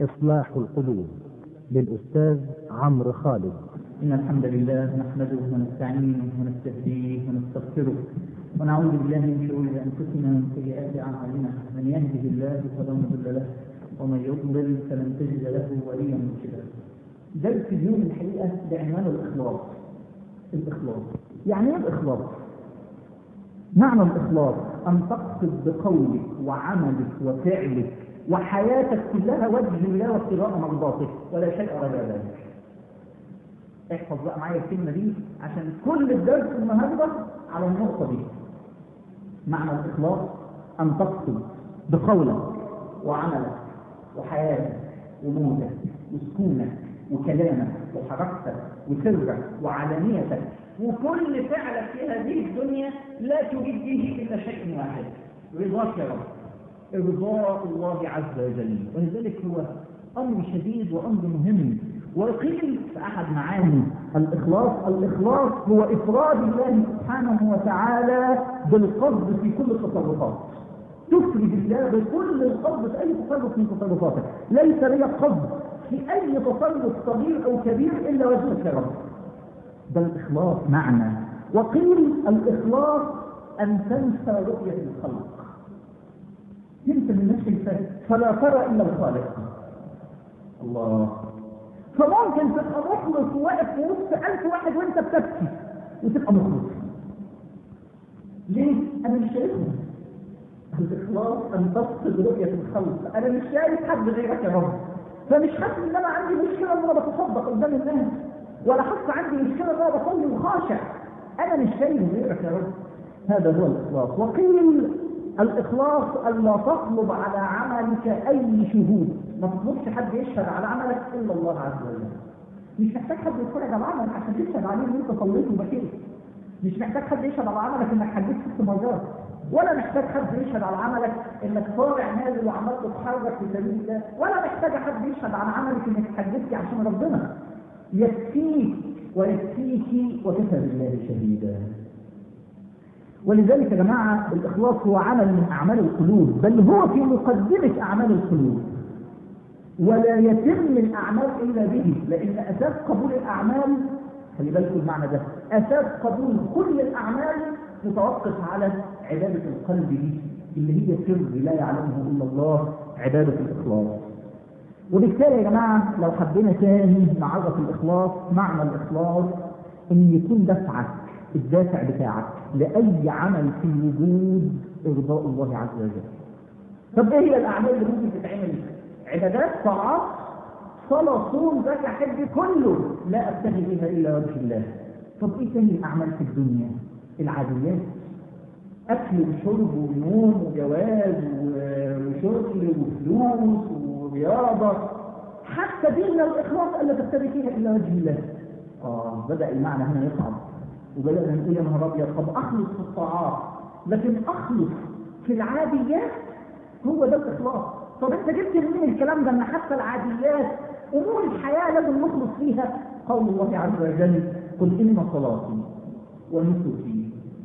إصلاح القلوب للأستاذ عمرو خالد إن الحمد لله نحمده ونستعينه ونستهديه ونستغفره ونعوذ بالله من شرور أنفسنا ومن سيئات أعمالنا من يهده الله فلا مضل له ومن يضلل فلن تجد له وليا مرشدا درس اليوم الحقيقة بعنوان الإخلاص الإخلاص يعني إيه الإخلاص؟ معنى الإخلاص أن تقصد بقولك وعملك وفعلك وحياتك كلها وجه الله وابتغاء مرضاته ولا شيء غير ذلك احفظ بقى معايا الكلمة دي عشان كل الدرس النهارده على النقطة دي معنى الإخلاص أن تقصد بقولك وعملك وحياتك وموتك وسكونك وكلامك وحركتك وسرك وعلانيتك وكل فعلك في هذه الدنيا لا تريد به إلا شيء واحد رضاك يا رب إرضاء الله عز وجل ولذلك هو أمر شديد وأمر مهم وقيل في أحد معاني الإخلاص الإخلاص هو إفراد الله سبحانه وتعالى بالقصد في كل التصرفات تفرد الله بكل القصد في أي تصرف من تصرفاتك ليس لي قصد في أي تصرف صغير أو كبير إلا وجهك يا رب ده الإخلاص معنى وقيل الإخلاص أن تنسى رؤية الخلق تنسى من نفسك فلا ترى إلا الخالق الله فممكن تبقى مخلص وواقف في وسط ألف واحد وأنت بتبكي وتبقى مخلص ليه؟ أنا مش شايفهم الإخلاص أن تفقد رؤية الخلق أنا مش شايف حد غيرك يا رب فمش حاسس إن أنا عندي مشكلة إن أنا بتصدق قدام الناس ولا حاسس عندي مشكلة إن أنا بصلي وخاشع أنا مش شايف غيرك يا رب هذا هو الإخلاص وقيل الإخلاص ألا تطلب على عملك أي شهود ما تطلبش حد يشهد على عملك إلا الله عز وجل مش محتاج حد يتفرج على عملك عشان تشهد عليه إن أنت صليت وبكيت مش محتاج حد يشهد على عملك إنك حجيت ست مرات ولا محتاج حد يشهد على عملك إنك طالع نازل وعمال تتحرك في سبيل الله ولا محتاج حد يشهد على عملك إنك حجيتي عشان ربنا يكفيك ويكفيك وكفى بالله شهيدا ولذلك يا جماعة الإخلاص هو عمل من أعمال القلوب بل هو في مقدمة أعمال القلوب ولا يتم الأعمال إلا به لأن أساس قبول الأعمال خلي بالكم المعنى ده أساس قبول كل الأعمال متوقف على عبادة القلب دي اللي هي سر لا يعلمه إلا الله عبادة الإخلاص وبالتالي يا جماعة لو حبينا تاني نعرف الإخلاص معنى الإخلاص إن يكون دفعك الدافع بتاعك لأي عمل في الوجود إرضاء الله عز وجل طب إيه هي الأعمال اللي ممكن تتعمل عبادات طاعات صلاة صوم زكاة حج كله لا أبتغي بها إلا وجه الله طب إيه تاني الأعمال في الدنيا العاديات أكل وشرب ونوم وجواز وشغل وفلوس ورياضة حتى دين الإخلاص ألا تبتغي فيها إلا وجه الله آه بدأ المعنى هنا يصعب وبدأنا نقول يا نهار أبيض طب أخلص في الطاعات لكن أخلص في العاديات هو ده الإخلاص طب أنت جبت منين الكلام ده إن حتى العاديات أمور الحياة لازم نخلص فيها قول الله عز وجل قل إن صلاتي ونسكي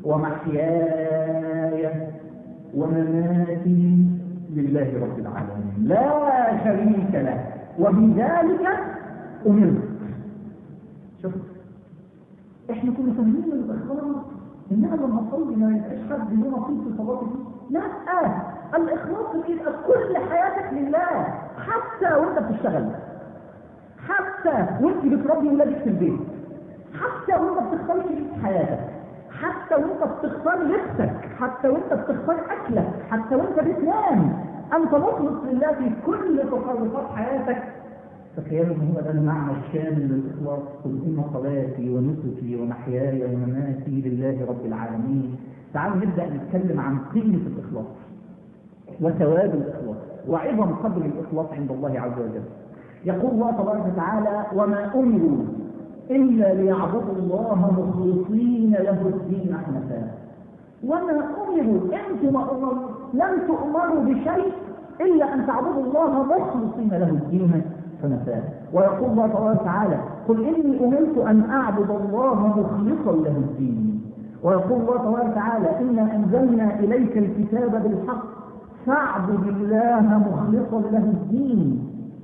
ومحياي ومماتي لله رب العالمين لا شريك له وبذلك أمرت شفت احنا كنا فاهمين الاخلاص اننا لما نصلي ما يبقاش حد له نصيب في صلاتي لا الاخلاص يبقى كل حياتك لله حتى وانت بتشتغل حتى وانت بتربي ولادك في البيت حتى وانت بتختار شريك حياتك حتى وانت بتختار لبسك حتى وانت بتختار اكلك حتى وانت بتنام انت مخلص لله في كل تصرفات حياتك تخيلوا ان هو ده المعنى الشامل للاخلاص قل ان صلاتي ونسكي ومحياي ومماتي لله رب العالمين تعالوا نبدا نتكلم عن قيمه الاخلاص وثواب الاخلاص وعظم قدر الاخلاص عند الله عز وجل يقول الله تبارك وتعالى وما امروا الا ليعبدوا الله مخلصين له الدين حنفاء وما امروا انتم لم تؤمروا بشيء الا ان تعبدوا الله مخلصين له الدين حنفاء ويقول الله تبارك وتعالى قل إني أمرت أن أعبد الله مخلصا له الدين ويقول الله تبارك وتعالى إنا أنزلنا إليك الكتاب بالحق فاعبد الله مخلصا له الدين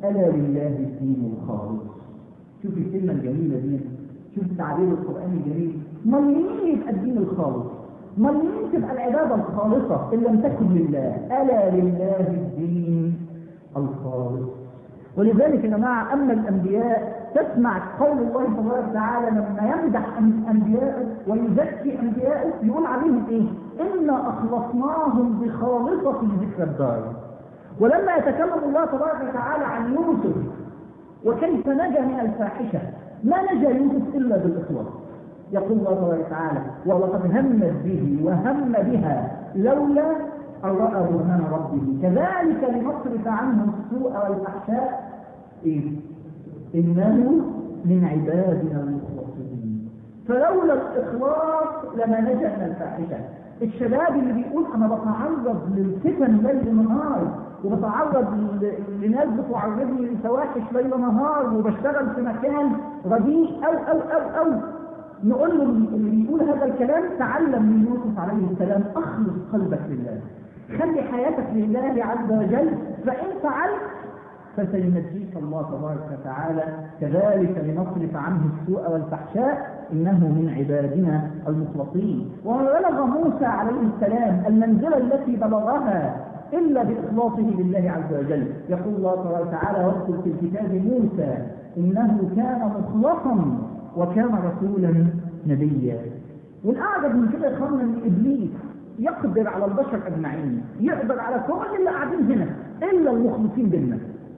ألا لله الدين الخالص شوف الكلمة الجميلة دي شوف التعبير القرآني الجميل ما مين يبقى الدين الخالص ما مين تبقى العبادة الخالصة إن لم تكن لله ألا لله الدين الخالص ولذلك يا جماعة أما الأنبياء تسمع قول الله تبارك وتعالى لما يمدح أنبياءه ويزكي أنبياءه يقول عليهم إيه؟ إنا أخلصناهم بخالصة ذكر الدار ولما يتكلم الله تبارك وتعالى عن يوسف وكيف نجا من الفاحشة ما نجا يوسف إلا بالإخلاص يقول الله تبارك وتعالى ولقد همت به وهم بها لولا أن رأى برهان ربه كذلك لنصرف عنه السوء والفحشاء إيه؟ إنه من عبادنا المخلصين فلولا الإخلاص لما نجا من الفاحشة الشباب اللي بيقول أنا بتعرض للفتن ليل نهار وبتعرض لناس بتعرضني لفواحش ليل نهار وبشتغل في مكان رديء أو أو أو أو نقول له اللي بيقول هذا الكلام تعلم من يوسف عليه السلام أخلص قلبك لله خلي حياتك لله عز وجل فإن فعلت فسينجيك الله تبارك وتعالى كذلك لنصرف عنه السوء والفحشاء إنه من عبادنا المخلصين وبلغ موسى عليه السلام المنزلة التي بلغها إلا بإخلاصه لله عز وجل يقول الله تبارك وتعالى واذكر في الكتاب موسى إنه كان مخلصا وكان رسولا نبيا والأعجب من كده يا إخواننا إن إبليس يقدر على البشر أجمعين يقدر على كل اللي قاعدين هنا إلا المخلصين بالله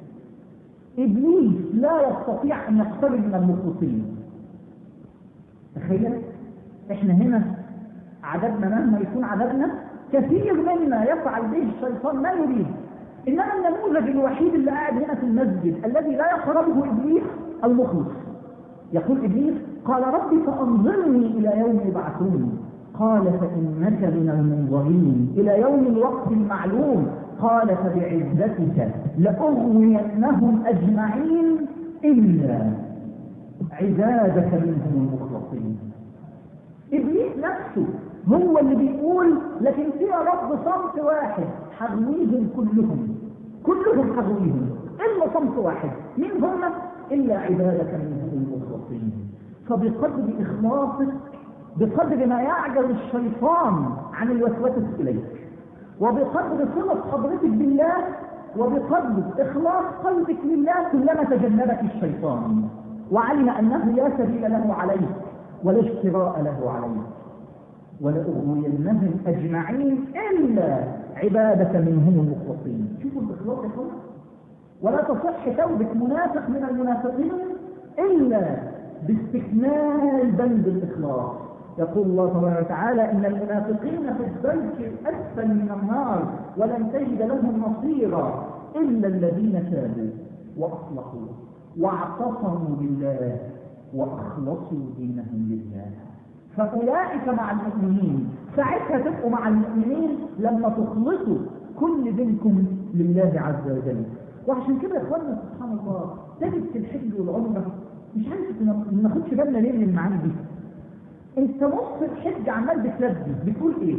إبليس لا يستطيع أن يقترب من المخلصين تخيل إحنا هنا عددنا مهما يكون عددنا كثير منا يفعل به الشيطان ما يريد إنما النموذج الوحيد اللي قاعد هنا في المسجد الذي لا يقربه إبليس المخلص يقول إبليس قال رب فأنظرني إلى يوم يبعثون قال فإنك من المنظرين إلى يوم الوقت المعلوم قال فبعزتك لأغوينهم أجمعين إلا عبادك منهم المخلصين إبليس نفسه هو اللي بيقول لكن في يا رب صمت واحد حغويهم كلهم كلهم حغويهم إلا صمت واحد مين هم إلا عبادك منهم المخلصين فبقدر إخلاصك بقدر ما يعجز الشيطان عن الوسوسة إليك وبقدر صلة حضرتك بالله وبقدر إخلاص قلبك لله كلما تجنبك الشيطان وعلم أنه لا سبيل له عليك ولا اشتراء له عليك ولأغوينهم أجمعين إلا عبادة منهم المخلصين شوفوا الإخلاص يا اخوان ولا تصح توبة منافق من المنافقين إلا باستكمال بند الإخلاص يقول الله تبارك وتعالى إن المنافقين في الدرك الأسفل من النار ولن تجد لهم نصيرا إلا الذين تابوا وأصلحوا واعتصموا بالله وأخلصوا دينهم لله فأولئك مع المؤمنين ساعتها تبقوا مع المؤمنين لما تخلصوا كل دينكم لله عز وجل وعشان كده يا اخوانا سبحان الله تجد في الحج والعمره مش عارف ما ناخدش بالنا ليه من المعاني دي انت نص الحج عمال بتلبي بتقول ايه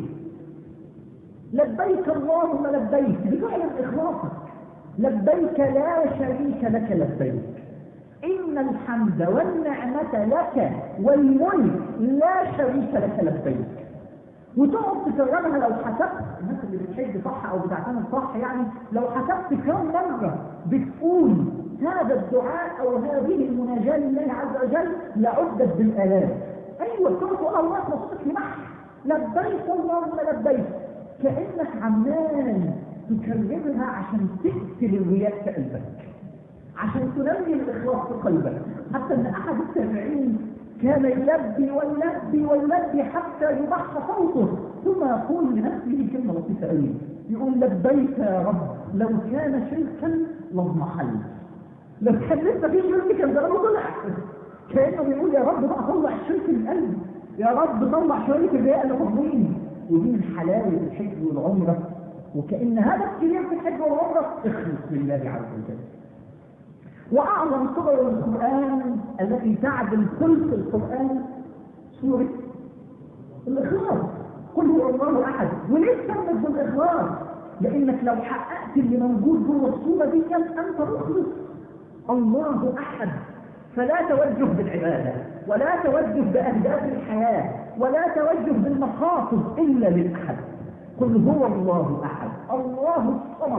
لبيك اللهم لبيك بتعلن اخلاصك لبيك لا شريك لك لبيك إن الحمد والنعمة لك والملك لا شريك لك لبيك وتقعد تكررها لو حسبت الناس اللي بتحج صح او بتعتمد صح يعني لو حسبت كم مرة بتقول هذا الدعاء او هذه المناجاة لله عز وجل لعدت بالالاف ايوه تقول تقول الله صوتك لمح لبيك اللهم لبيك كانك عمال تكررها عشان تقتل الرياء في قلبك عشان تنمي الاخلاص في قلبك حتى ان احد التابعين كان يلبي ويلبي ويلبي حتى يضح صوته ثم يقول لنفسه كلمه لطيفه قوي يقول لبيك يا رب لو كان شركا لاضمحل لو كان لسه في شرك كان زمانه طلع كانه بيقول يا رب بقى طلع الشرك من قلبي يا رب طلع شريك الرياء اللي مضمين ودي من حلاوه الحج والعمره وكان هدف كبير في الحج والعمره اخلص لله عز وجل وأعظم سور القرآن التي تعدل ثلث القرآن سورة الإخلاص قل هو الله أحد وليه سمت بالإخلاص؟ لأنك لو حققت اللي موجود جوه الصورة دي أنت مخلص الله أحد فلا توجه بالعبادة ولا توجه بأهداف الحياة ولا توجه بالمقاصد إلا للأحد قل هو الله أحد الله الصمد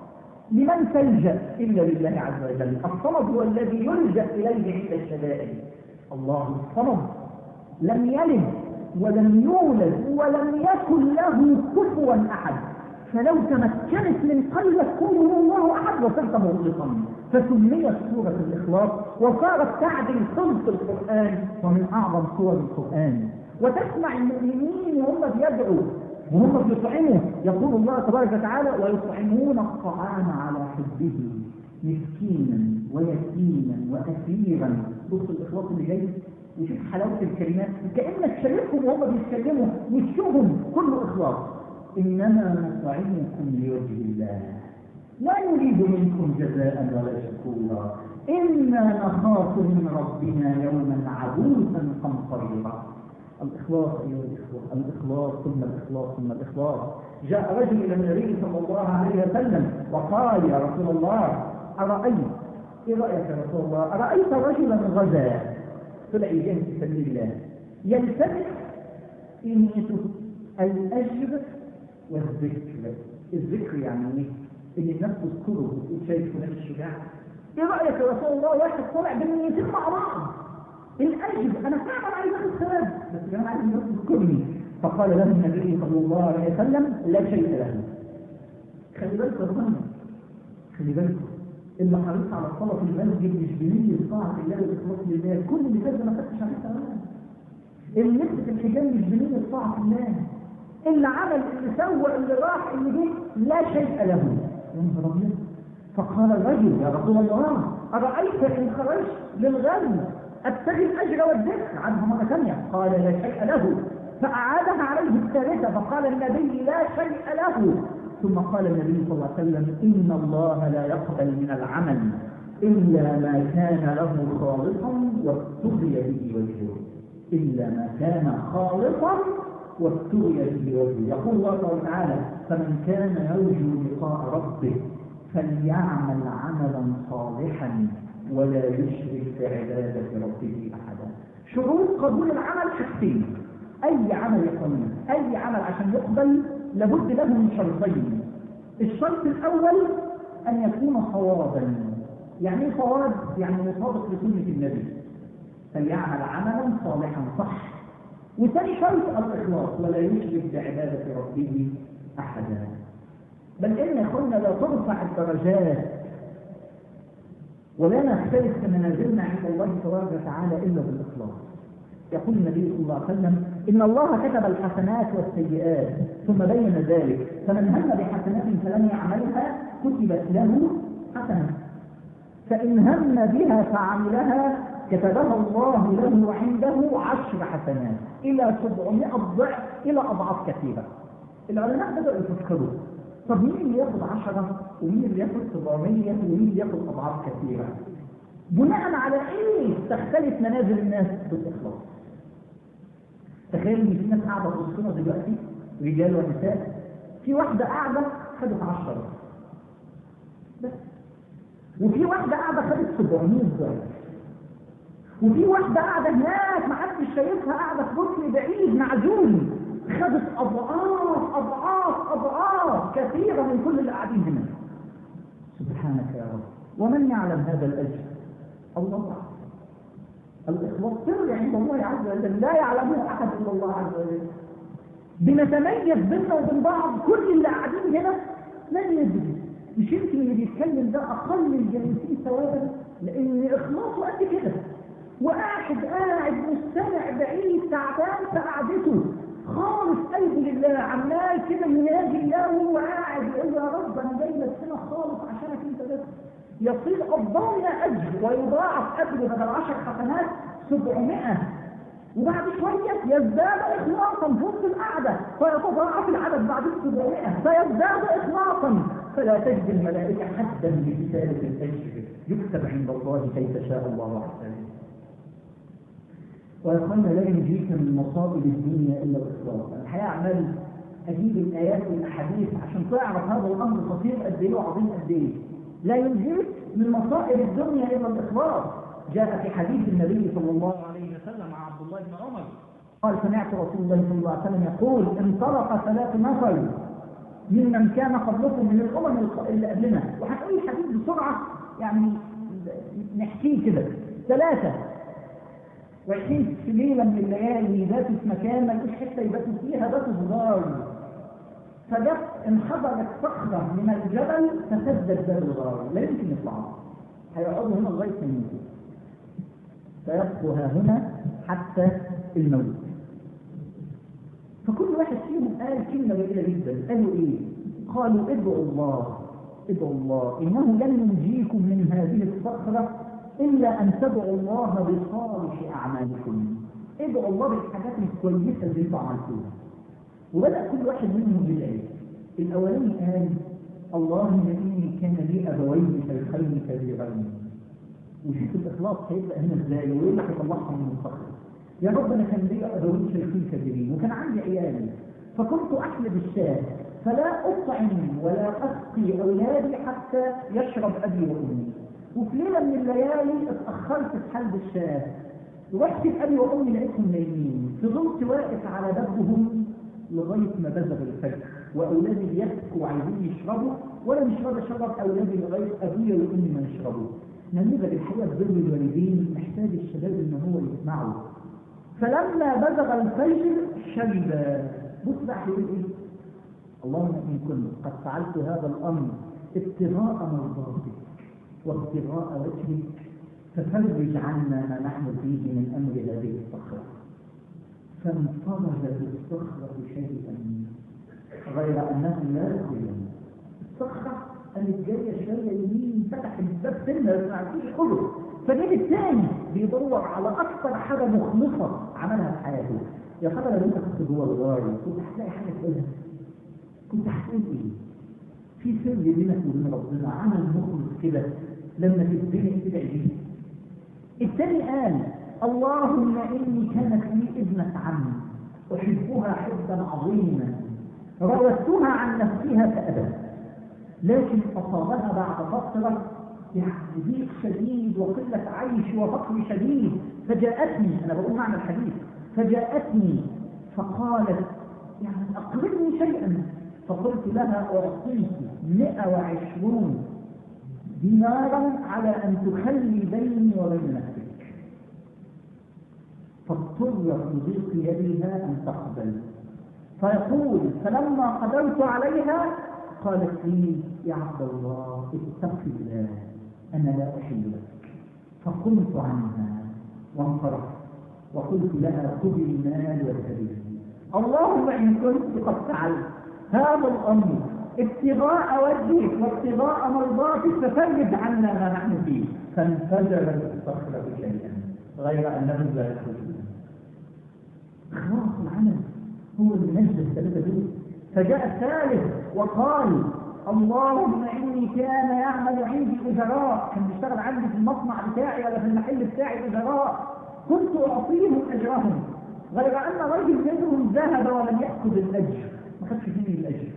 لمن تلجأ إلا لله عز وجل الصمد هو الذي يلجأ إليه عند الشدائد الله الصمد لم يلد ولم يولد ولم يكن له كفوا أحد فلو تمكنت من قلبك قل هو الله أحد وصرت مغلقا فسميت سورة الإخلاص وصارت تعدل خلق القرآن ومن أعظم سور القرآن وتسمع المؤمنين وهم بيدعوا وهم بيطعموا يقول الله تبارك وتعالى ويطعمون الطعام على حبه مسكينا ويتيما واسيرا بص الاخلاص اللي جاي وشوف حلاوه الكلمات كانك شايفهم وهم بيتكلموا وشهم كله اخلاص انما نطعمكم لوجه الله لا نريد منكم جزاء ولا شكورا انا نخاف من ربنا يوما عبوسا قمطريرا الإخلاص أيها الإخوة الإخلاص ثم الإخلاص ثم الإخلاص جاء رجل إلى النبي صلى الله عليه وسلم وقال يا رسول الله أرأيت إيه رأيك يا رسول الله أرأيت رجلا غزا طلع يجاهد في سبيل الله يلتمس نيته الأجر والذكر الذكر يعني إيه؟ إن الناس تذكره وتقول شايف فلان الشجاع إيه رأيك يا رسول الله واحد طلع بالنيتين مع بعض الأجر أنا فعلا عايز أخذ ثواب بس كمان عايز الناس تذكرني فقال له النبي صلى الله عليه وسلم لا شيء له خلي بالك يا ربنا خلي بالك اللي حريص على الصلاة في المسجد مش بنية طاعة الله والإخلاص لله كل اللي فات ما خدتش عليه ثواب اللي لبس الحجاب مش بنية طاعة الله اللي عمل اللي سوى اللي راح اللي جه لا شيء له يا نهار أبيض فقال الرجل يا رسول الله أرأيت إن خرجت للغزو أبتغي الأجر والذكر عنها مرة ثانية قال لا شيء له فأعادها عليه الثالثة فقال النبي لا شيء له ثم قال النبي صلى الله عليه وسلم إن الله لا يقبل من العمل إلا ما كان له خالصا وابتغي به وجهه إلا ما كان خالصا وابتغي به وجهه يقول الله تعالى فمن كان يرجو لقاء ربه فليعمل عملا صالحا ولا يشرك بعبادة ربه أحدا شروط قبول العمل حاجتين أي عمل يقبل أي عمل عشان يقبل لابد له من شرطين الشرط الأول أن يكون صوابا يعني ايه صواب؟ يعني مطابق لسنة النبي فليعمل عملا صالحا صح وثاني شرط الإخلاص ولا يشرك بعبادة ربه أحدا بل إن أخونا لا ترفع الدرجات ولا نختلف في منازلنا عند الله تبارك وتعالى الا بالاخلاص. يقول النبي صلى الله عليه وسلم ان الله كتب الحسنات والسيئات ثم بين ذلك فمن هم بحسنات فلم يعملها كتبت له حسنه. فان هم بها فعملها كتبها الله له عنده عشر حسنات الى 700 ضعف الى اضعاف كثيره. العلماء بداوا يفكروا طب مين اللي ياخد 10 ومين اللي ياخد 700 ومين اللي ياخد اضعاف كثيره بناء على ايه تختلف منازل الناس بالاخلاص تخيل ان في ناس قاعده في وسطنا دلوقتي رجال ونساء في واحده قاعده خدت 10 بس وفي واحده قاعده خدت 700 ضعف وفي واحده قاعده هناك ما حدش شايفها قاعده في ركن بعيد معزول خدت اضعاف اضعاف اضعاف كثيره من كل اللي قاعدين هنا سبحانك يا رب ومن يعلم هذا الاجر الله الاخلاص سر عند الله عز وجل لا يعلمه احد الا الله عز وجل بنتميز بيننا وبين بعض كل اللي قاعدين هنا لن يدري مش يمكن اللي بيتكلم ده اقل الجالسين ثوابا لان اخلاصه قد كده وقاعد قاعد مستمع بعيد تعبان في قعدته خالص قلبه لله عمال كده يناجي الله وهو قاعد يقول يا رب انا جاي لك هنا خالص عشانك انت بس يصير الضامن اجر ويضاعف اجر بدل 10 حسنات 700 وبعد شويه يزداد اخلاصا في وسط القعده فيتضاعف العدد بعد 700 فيزداد اخلاصا فلا تجد الملائكه حدا لكتابه الاجر يكتب عند الله كيف شاء الله عز وجل ويقولنا لا ينجيك من مصائب الدنيا الا الاخلاص الحقيقه عمال اجيب الايات والاحاديث عشان تعرف هذا الامر خطير قد ايه وعظيم قد ايه لا ينجيك من مصائب الدنيا إلى الإخلاص جاء في حديث النبي صلى الله عليه وسلم مع عبد الله بن عمر قال سمعت رسول الله صلى الله عليه وسلم يقول انطلق ثلاث نفر ممن كان قبلكم من الامم اللي قبلنا وهتقول الحديث بسرعه يعني نحكيه كده ثلاثه وعشرين في ليله من الليالي يباتوا في مكان ما لقوش حته يباتوا فيها باتوا في غار فجت انحدرت صخره من الجبل فسدت باب الغار لا يمكن يطلعوا هيقعدوا هنا لغايه ما يموتوا فيبقوا ها هنا حتى الموت فكل واحد فيهم قال كلمة جميلة جدا قالوا ايه قالوا ادعوا الله ادعوا الله انه لن ينجيكم من هذه الصخرة الا ان تدعوا الله بصالح اعمالكم ادعوا الله بالحاجات الكويسة اللي انتوا عملتوها وبدأ كل واحد منهم بالآية الأولاني قال اللهم إني كان لي أبوين شيخين كبيرين وشوف الإخلاص هيبدأ هنا إزاي ويقول لك طلعهم من الصخرة يا رب انا كان لي ابوين شيخين كبيرين وكان عندي عيالي فكنت احلب الشاة فلا اطعم ولا اسقي اولادي حتى يشرب ابي وامي وفي ليله من الليالي اتاخرت في حلب الشاة رحت ابي وامي لقيتهم نايمين فضلت واقف على بابهم لغايه ما بزغ الفجر واولادي بيبكوا وعايزين يشربوا وانا مش راضي اشرب اولادي لغايه ابويا وامي ما يشربوا نموذج الحقيقه بر الوالدين محتاج الشباب ان هو يسمعه فلما بزغ الفجر شرب بص بقى هيقول ايه اللهم ان كنت قد فعلت هذا الامر ابتغاء مرضاتك وابتغاء وجهك ففرج عنا ما نحن فيه من امر هذه الصخره فانفرجت الصخره شيئا غير انهم لا يدخلون الصخره قامت جايه شويه يمين فتح الباب سنه ما عرفوش يدخلوا فالنبي الثاني بيدور على اكثر حاجه مخلصه عملها في حياته يا ترى لو انت كنت جوه الغار كنت هتلاقي حاجه تقولها كنت هتقول ايه؟ في سر بينك وبين ربنا عمل مخلص كده لما تبتدي تدعي بيه الثاني قال اللهم اني كانت لي ابنه عم احبها حبا عظيما راودتها عن نفسها فابت لكن اصابها بعد فتره يعني ضيق شديد وقلة عيش وفقر شديد فجاءتني أنا بقول معنى الحديث فجاءتني فقالت يعني أقربني شيئا فقلت لها أعطيك 120 دينارا على أن تخلي بيني وبين نفسك فاضطرت لضيق يدها أن تقبل فيقول فلما قدرت عليها قالت لي يا عبد الله اتق الله أنا لا أحل لك فقمت عنها وانصرفت وقلت لها خذي المال واذهبي اللهم إن كنت قد فعلت هذا الأمر ابتغاء وجهك وابتغاء مرضاتك ففرج عنا ما نحن فيه فانفجرت الصخرة شيئا غير أنه لا يخرجون خلاص العمل هو اللي نجد الثلاثة دول فجاء الثالث وقال اللهم اني كان يعمل عندي اجراء كان بيشتغل عندي في المصنع بتاعي ولا في المحل بتاعي اجراء كنت اعطيهم اجرهم غير ان رجل منهم ذهب ولم ياخذ الاجر ما خدش مني الاجر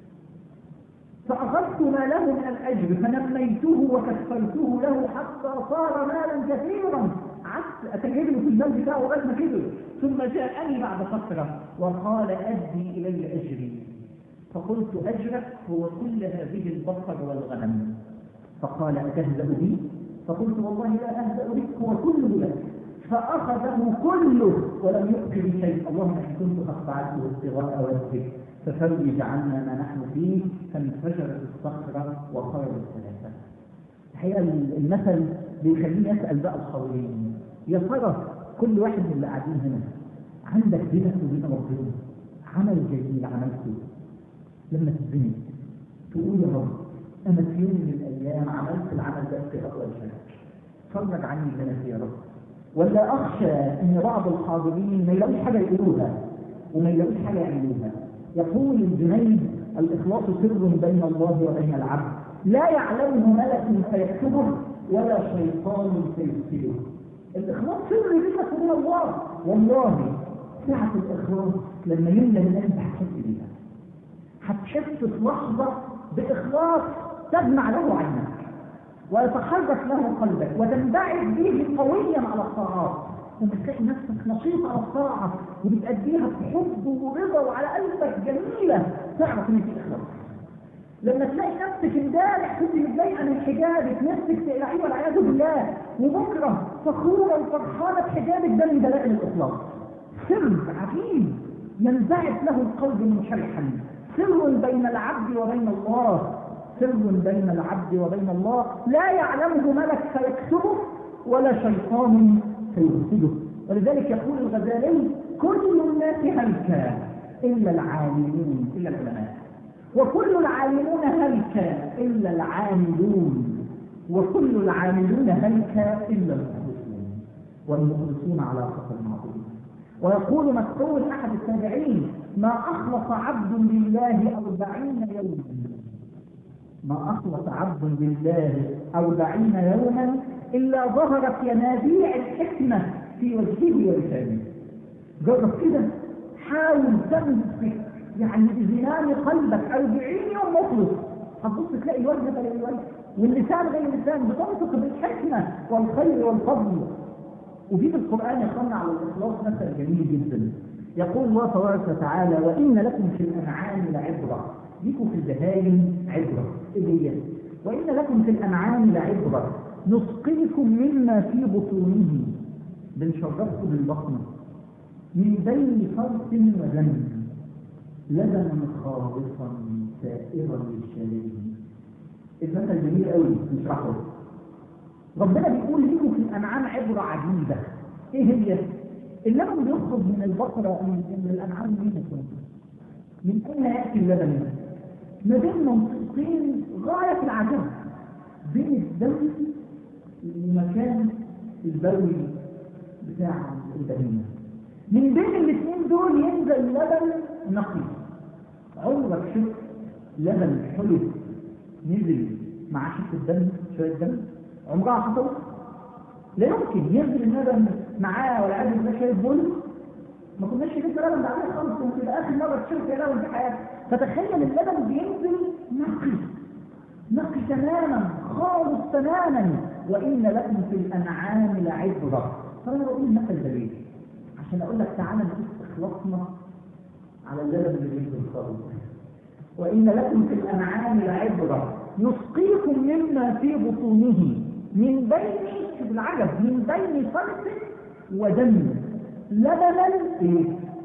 فاخذت ما له من الاجر فنميته وكفلته له حتى صار مالا كثيرا عكس اتجرب في المال بتاعه لغايه ما كبر ثم جاءني بعد فتره وقال ادي الي اجري فقلت أجرك هو كل هذه البقر والغنم فقال أتهزأ بي فقلت والله لا أهزأ بك هو كله لك فأخذه كله ولم يؤت لي شيء اللهم إن كنت قد فعلته ابتغاء وجهك ففرج عنا ما نحن فيه فانفجرت الصخرة وخرجت الثلاثة الحقيقة المثل بيخليني أسأل بقى الحاضرين يا ترى كل واحد من اللي قاعدين هنا عندك بينك وبين ربنا عمل جميل عملته لما تتزني تقول يا رب انا في يوم من الايام عملت العمل ده ابتغاء وجهك فرج عني اللي انا فيه يا رب ولا اخشى ان بعض الحاضرين ما يلاقوش حاجه يقولوها وما يلاقوش حاجه يعملوها يقول الجنيد الاخلاص سر بين الله وبين العبد لا يعلمه ملك فيكتبه ولا شيطان فيفسده الاخلاص سر بينك وبين الله والله ساعه الاخلاص لما يملى القلب هتحس بيها هتحس في لحظة بإخلاص تجمع له عينك ويتحرك له قلبك وتنبعث به قويا على الطاعات لما تلاقي نفسك نشيط على الطاعة وبتأديها بحب ورضا وعلى قلبك جميلة تعرف ان في إخلاص لما تلاقي نفسك امبارح كنت متضايقه من حجابك نفسك تقلعيه والعياذ بالله وبكره فخوره وفرحانه بحجابك ده من دلائل الاخلاص سر عجيب ينزعج له القلب منشرحا سر بين العبد وبين الله سر بين العبد وبين الله لا يعلمه ملك فيكتبه ولا شيطان فيفسده ولذلك يقول الغزالي كل الناس هلكا الا العالمين الا العلماء وكل العاملون هلكا إلا العاملون وكل العاملون هلكا إلا المخلصون والمخلصون على خطر عظيم ويقول مسعود أحد التابعين ما أخلص عبد لله أربعين يوما ما أخلص عبد لله أربعين يوما إلا ظهرت ينابيع الحكمة في وجهه ولسانه جرب كده حاول تمسك يعني بزنان قلبك 40 يوم مخلص هتبص تلاقي الوجه غير الوجه واللسان غير اللسان بتنطق بالحكمه والخير والفضل وفي في القران يقولنا على الاخلاص مثل جميل جدا يقول الله تبارك وتعالى وان لكم في الانعام لعبره ليكم في البهائم عبره ايه هي؟ وان لكم في الانعام لعبره نسقيكم مما في بطونه بنشربكم بالبطن من بين فرث ودم لبنا خالصا سائغا للشرير المثل جميل قوي نشرحه ربنا بيقول لكم في الانعام عبره عجيبه ايه هي اللبن بيخرج من البقره من, من الانعام مين من اين ياتي اللبن ما بين منطقتين غايه العجب بين الدم ومكان البول بتاع البهيمه من بين الاثنين دول ينزل لبن نقي عمرك شفت لبن حلو نزل مع شفت الدم شويه دم عمرها حصل لا يمكن ينزل اللبن معاه ولا عايز يبقى شايف بول ما كناش شربنا لبن بعدها خالص كنت يبقى اخر مره تشرب فيها لبن في حياتك فتخيل اللبن بينزل نقي نقي تماما خالص تماما وان لكم في الانعام لعبره فانا بقول المثل ده ليه؟ عشان اقول لك تعالى نقيس اخلاصنا على اللبن اللي بينزل خالص وان لكم في الانعام لعبره نسقيكم مما في بطونه من بين شوف العجب من بين فرث ودم لبنا ايه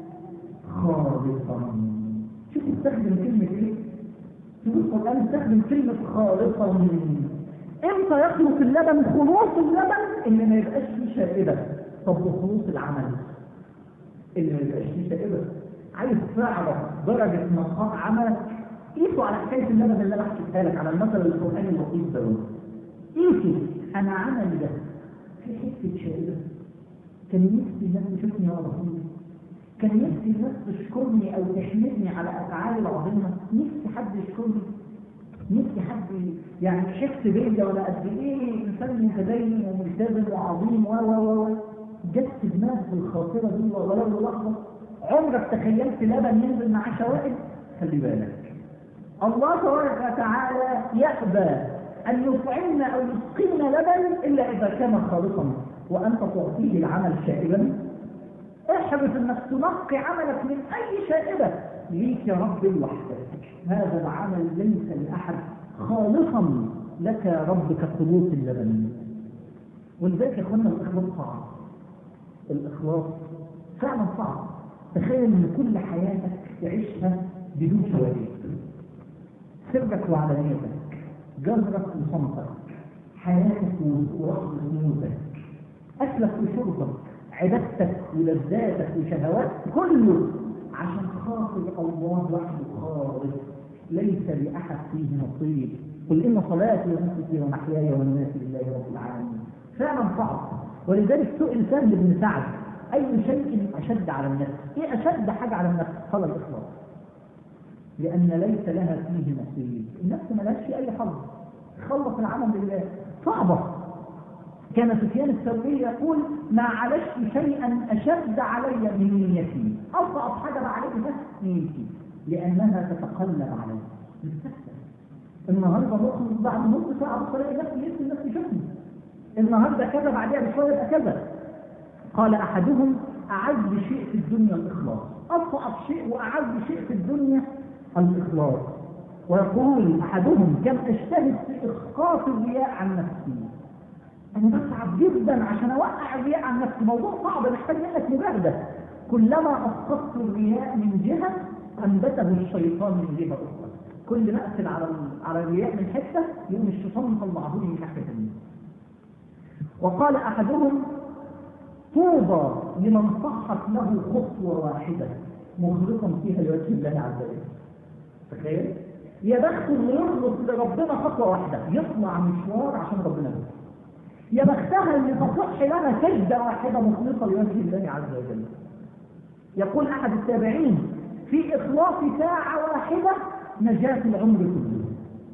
خالصا شوف استخدم كلمة ايه شوف القرآن استخدم كلمة خالصا امتى يخلص اللبن خلوص اللبن اللي ما يبقاش فيه شائبة طب وخلوص العمل اللي ما يبقاش فيه شائبة عايز تعرف درجة نقاء عملك قيسوا على حكاية اللبن اللي انا حكيتها لك على المثل القرآني اللطيف ده قيسوا انا عملي ده في حته شائبه كان نفسي الناس تشوفني وانا بصلي كان نفسي الناس تشكرني او تحمدني على افعالي العظيمه نفسي حد يشكرني نفسي حد يعني يحس بيا ولا قد ايه انسان متدين وملتزم وعظيم و و و جت في دماغي الخاطره دي ولو لحظه عمرك تخيلت لبن ينزل مع شوائب خلي بالك الله تبارك وتعالى يأبى أن يطعمنا أو يسقينا لبن إلا إذا كان خالصا وأنت تعطيه العمل شائبا احرص أنك تنقي عملك من أي شائبة ليك يا رب لوحدك هذا العمل ليس لأحد خالصا لك يا رب كخلوص اللبن ولذلك يا اخوانا الإخلاص صعب الإخلاص فعلا صعب تخيل أن كل حياتك تعيشها بدون شوائب سرك وعلانيتك جهرك وصمتك حياتك ورحمة موتك أكلك وشربك عبادتك ولذاتك وشهواتك كله عشان خاطر الله وحده خالص ليس لأحد فيه نصيب قل إن صلاتي ونفسي ومحياي ومماتي لله رب العالمين فعلا صعب ولذلك سئل سهل بن سعد أي شيء أشد على النفس؟ إيه أشد حاجة على النفس؟ قال الإخلاص لأن ليس لها فيه نصيب النفس ما لهاش في أي حظ خلص العمل لله صعبة كان سفيان الثوري يقول ما عالجت شيئا أشد علي من نيتي أصعب حاجة ما عليك بس نيتي لأنها تتقلب علي مستكتر النهارده مخلص بعد نص ساعه بص الاقي نفسي لسه الناس تشوفني النهارده كذا بعدها بشويه يبقى كذا قال احدهم اعز شيء في الدنيا الاخلاص اصعب شيء واعز شيء في الدنيا الاخلاص ويقول احدهم كم اجتهد في اسقاط الرياء عن نفسي انا بتعب جدا عشان اوقع الرياء عن نفسي موضوع صعب محتاج منك مجاهده كلما اسقطت الرياء من جهه انبته الشيطان من جهه اخرى كل ما اقفل على على الرياء من حته يقوم الشيطان مطلعه لي من ناحيه ثانيه وقال احدهم طوبى لمن صحت له خطوه واحده مخلصا فيها لوجه الله عز وجل تخيل يا بخت اللي يخلص لربنا خطوه واحده يطلع مشوار عشان ربنا يخلص يا بختها اللي تصح لها سجده واحده مخلصه لوجه الله عز وجل يقول احد التابعين في اخلاص ساعه واحده نجاه العمر كله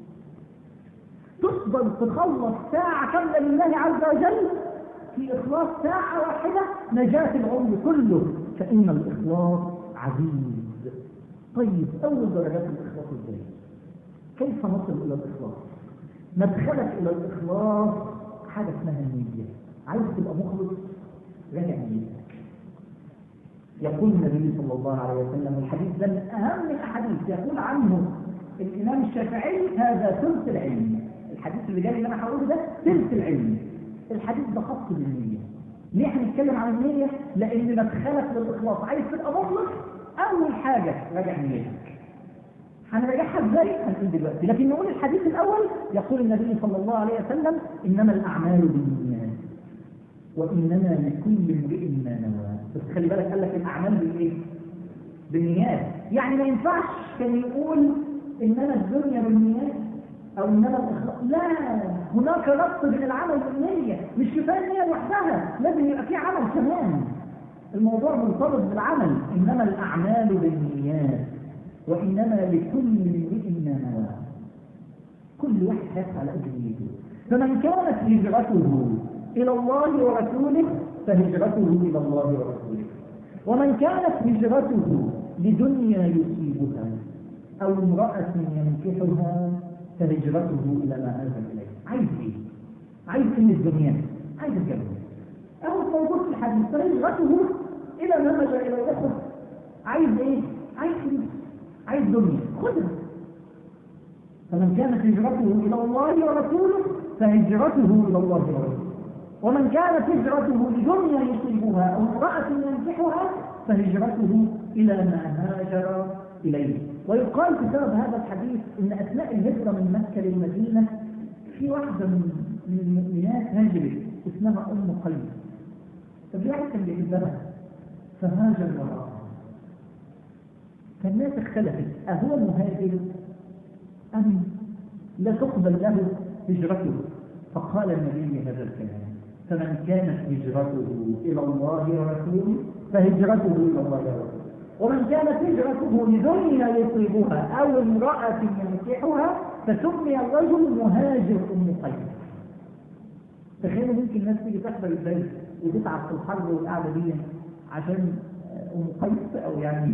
تفضل تخلص ساعه كامله لله عز وجل في إخلاص ساعة واحدة نجاة العمر كله فإن الإخلاص عزيز طيب أول درجات الإخلاص إزاي؟ كيف نصل إلى الإخلاص؟ مدخلك إلى الإخلاص حاجة اسمها النية عايز تبقى مخلص راجع نيتك يقول النبي صلى الله عليه وسلم الحديث ده من أهم الأحاديث يقول عنه الإمام الشافعي هذا ثلث العلم الحديث اللي جاي اللي أنا هقوله ده ثلث العلم الحديث ده خاص بالنية ليه هنتكلم عن النية؟ لأن مدخلك للإخلاص عايز تبقى مخلص أول حاجة راجع نيتك هنراجعها ازاي؟ هنقول دلوقتي لكن نقول الحديث الأول يقول النبي صلى الله عليه وسلم إنما الأعمال بالنيات وإنما لكل امرئ ما نوى بس خلي بالك قال لك الأعمال بالإيه؟ بالنيات يعني ما ينفعش كان يقول إنما الدنيا بالنيات أو إنما الإخلاص لا هناك ربط بين العمل والنية مش كفاية النية لوحدها لازم يبقى في عمل كمان الموضوع مرتبط بالعمل إنما الأعمال بالنيات وإنما لكل امرئ ما نوى كل واحد هيسعى على قد نيته فمن كانت هجرته إلى الله ورسوله فهجرته إلى الله ورسوله ومن كانت هجرته لدنيا يصيبها أو امرأة ينكحها فهجرته إلى ما أنزل إليه عايز إيه؟ عايز إيه من الدنيا؟ عايز الجنة أهو موجود في الحديث فهجرته إلى ما مجى إلى الأخر عايز إيه؟ عايز فلوس عايز دنيا خذها فمن كانت هجرته إلى الله ورسوله فهجرته إلى الله ورسوله ومن كانت هجرته لدنيا يصيبها أو امرأة ينكحها فهجرته إلى ما هاجر إليه ويقال بسبب هذا الحديث ان اثناء الهجره من مكه للمدينه في واحده من من المؤمنات هاجرت اسمها ام قيس فالواحد كان بيحبها فهاجر وراءها فالناس اختلفت اهو مهاجر ام لا تقبل له هجرته فقال النبي هذا الكلام فمن كانت هجرته الى الله ورسوله فهجرته الى الله ورسوله ومن كانت هجرته لدنيا يصيبها او امرأة ينكحها فسمي الرجل مهاجر ام قيس تخيلوا ممكن الناس تيجي تحضر الدرس وتتعب في الحرب والقعده دي عشان ام قيس او يعني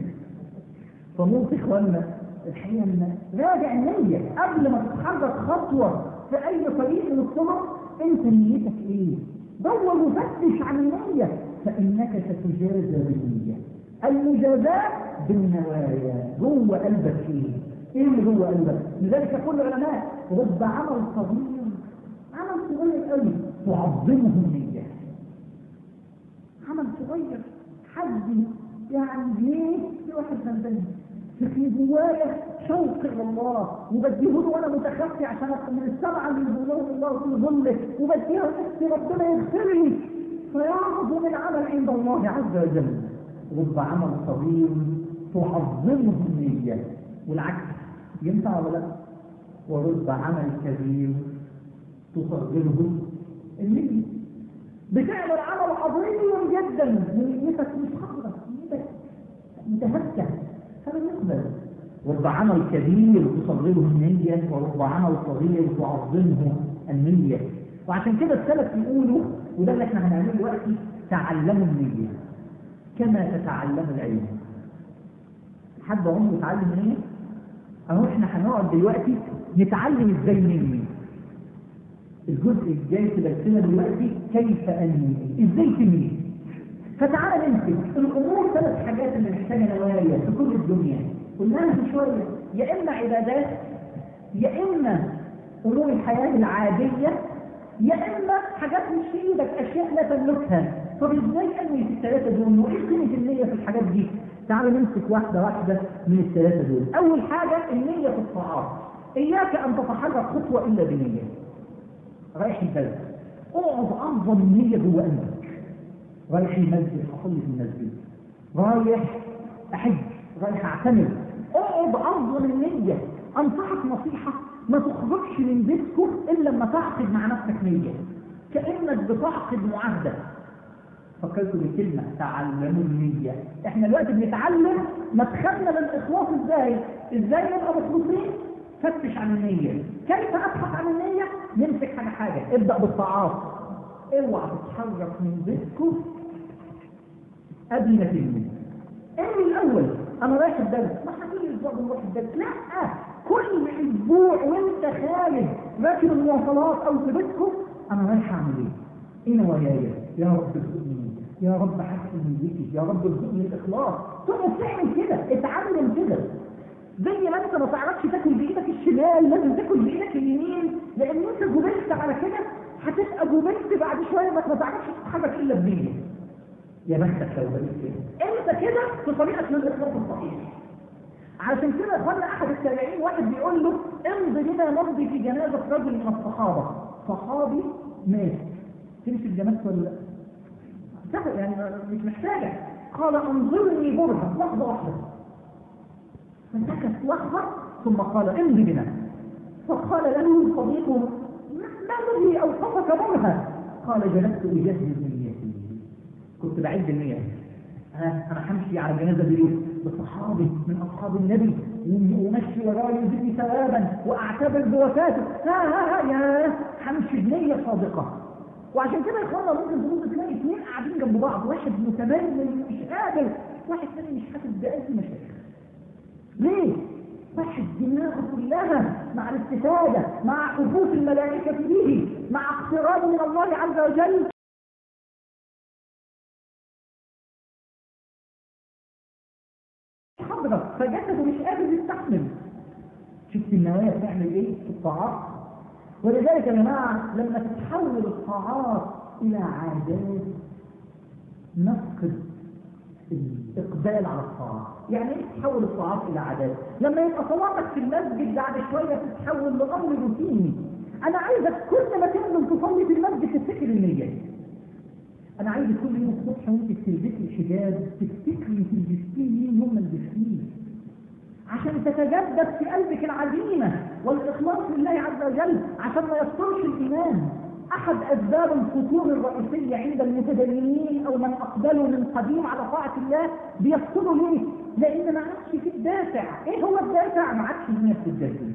فموت اخواننا الحقيقه ان راجع النيه قبل ما تتحرك خطوه في اي طريق من الطرق انت نيتك ايه؟ دور وفتش عن النيه فانك ستجازى بالنيه المجازاة بالنوايا جوه قلبك ايه؟ ايه اللي جوه قلبك؟ لذلك يقول العلماء رب عمل صغير عمل صغير قوي تعظمه النية عمل صغير حد يعني ليه في واحد غلبان في جوايا شوق الى الله وبديه له وانا متخفي عشان ابقى من السبعه اللي يقولون الله في ظله وبديها نفسي ربنا يغفر لي فيعظم العمل عند الله عز وجل رب عمل صغير تعظمه النية والعكس ينفع ولا لا؟ ورب عمل كبير تصغره النية بتعمل عمل عظيم جدا نيتك مش حاضرة نيتك متهكة هذا يقبل رب عمل كبير تصغره النية ورب عمل صغير تعظمه النية وعشان كده السلف يقولوا وده اللي احنا هنعمله دلوقتي تعلموا النية كما تتعلم العلم حد عمره يتعلم ايه اهو احنا هنقعد دلوقتي نتعلم ازاي ننمي الجزء الجاي في درسنا دلوقتي كيف انمي ازاي تنمي فتعال نمسك الامور ثلاث حاجات اللي محتاجه نوايا في كل الدنيا قلناها من شويه يا اما عبادات يا اما امور الحياه العاديه يا اما حاجات مش في ايدك اشياء لا تملكها طب ازاي انوي في الثلاثه دول وايه قيمه النيه في الحاجات دي تعالوا نمسك واحده واحده من الثلاثه دول اول حاجه النيه في الطاعات اياك ان تتحرك خطوه الا بنيه رايح البلد اقعد اعظم نيه جوه قلبك رايح المسجد حصل لي في المسجد رايح احج رايح اعتمر اقعد اعظم النيه انصحك نصيحه ما تخرجش من بيتكم الا لما تعقد مع نفسك نيه كانك بتعقد معاهده فكرت بكلمه تعلموا النيه احنا دلوقتي بنتعلم مدخلنا للاخلاص ازاي ازاي نبقى مخلصين فتش عن النيه كيف ابحث عن النيه نمسك حاجه حاجه ابدا بالطاعات اوعى تتحرك من بيتكم قبل ما تنوي انوي الاول انا رايح الدرس ما احنا كل اسبوع بنروح الدرس لا كل اسبوع وانت خارج راكب المواصلات او في بيتكم انا رايح اعمل ايه؟ ايه نواياي؟ يا رب ارزقني يا رب حسن من ذكري يا رب ارزقني الاخلاص تقعد تعمل كده اتعلم كده زي ما انت ما تعرفش تاكل بايدك الشمال لازم تاكل بايدك اليمين لان انت جبلت على كده هتبقى جبلت بعد شويه ما تعرفش تتحرك الا بنيه يا بختك لو بقيت كده انت كده في طريقك للاخلاص الصحيح علشان كده اخوانا احد التابعين واحد بيقول له امضي بنا نمضي في جنازه رجل من الصحابه صحابي مات تمشي الجنازه ولا لا؟ سهل يعني مش محتاجه قال انظرني برهه لحظه واحده فسكت لحظه ثم قال امضي بنا فقال له صديقه ما الذي اوقفك برهه قال جلست اجهز نيتي كنت بعد النيه ها انا همشي على الجنازه دي بصحابي من اصحاب النبي ومشي وراي يزيدني ثوابا واعتبر بوفاته ها ها ها يا همشي بنيه صادقه وعشان كده يا اخوانا ممكن تبص تلاقي اثنين قاعدين جنب بعض واحد متمرن مش قادر واحد ثاني مش حاسس باي مشاكل ليه؟ واحد دماغه كلها مع الاستفاده مع حفوظ الملائكه به مع اقتراب من الله عز وجل حضرة فجسده مش قادر يستحمل شفت النوايا بتعمل ايه في الطاعات ولذلك يا جماعة لما تتحول الطاعات إلى عادات نفقد الإقبال على الطاعات يعني ايه تتحول الطاعات إلى عادات لما يبقى صلاتك في المسجد بعد شوية تتحول لأمر روتيني أنا عايزك كل ما تنزل تصلي في المسجد تفتكر النية انا عايز كل يوم الصبح وانت بتلبسي الحجاب تفتكري انت لبستيه مين يوم ما لبستيه عشان تتجدد في قلبك العزيمه والاخلاص لله عز وجل عشان ما يفترش الايمان احد اسباب الفتور الرئيسيه عند المتدينين او من اقبلوا من قديم على طاعه الله بيفتروا ليه؟ لان ما عادش في الدافع، ايه هو الدافع؟ ما عادش الناس تتجدد.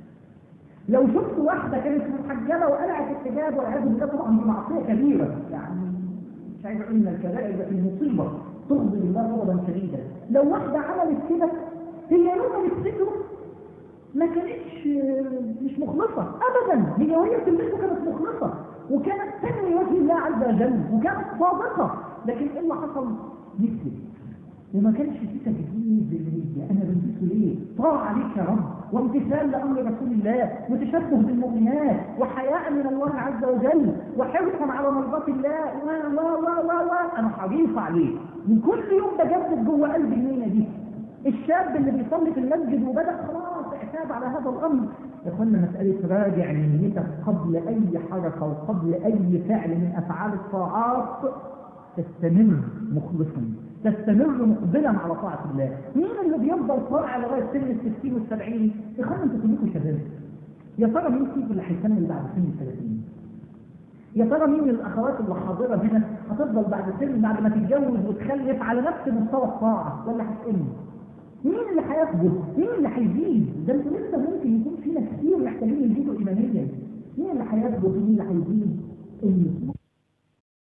لو شفت واحده كانت محجبه وقلعت الحجاب والعياذ بالله طبعا دي معصيه كبيره يعني مش عايز اقول ان الكبائر ده مصيبه تغضب الله غضبا شديدا لو واحده عملت كده هي يوم ما بتسجد ما كانتش مش مخلصه ابدا هي وهي بتلبسه كانت مخلصه وكانت تنوي وجه الله عز وجل وكانت صادقه لكن ايه اللي حصل؟ مثلت وما كانش في تجديد للنية انا بلبسه ليه؟ طاعة ليك يا رب وامتثال لامر رسول الله وتشبه بالمؤمنات وحياء من الله عز وجل وحرصا على مرضات الله و و و و و انا حريص عليه من كل يوم بجدد جوه قلبي النية دي الشاب اللي بيصلي في المسجد وبدا خلاص اعتاد على هذا الامر يا اخوانا مساله راجع نيتك قبل اي حركه وقبل اي فعل من افعال الطاعات تستمر مخلصا تستمر مقبلا على طاعة الله مين اللي بيفضل طاعة لغاية سن الستين والسبعين إخوانا انتوا كلكم شباب يا ترى مين فيكم اللي هيكمل بعد سن الثلاثين يا ترى مين من الأخوات اللي حاضرة هنا هتفضل بعد سن بعد ما تتجوز وتخلف على نفس مستوى الطاعة ولا هتقل مين اللي هيثبت؟ مين اللي هيزيد؟ ده انتوا لسه ممكن يكون فينا كتير محتاجين يزيدوا إيمانيا مين اللي هيثبت ومين اللي هيزيد؟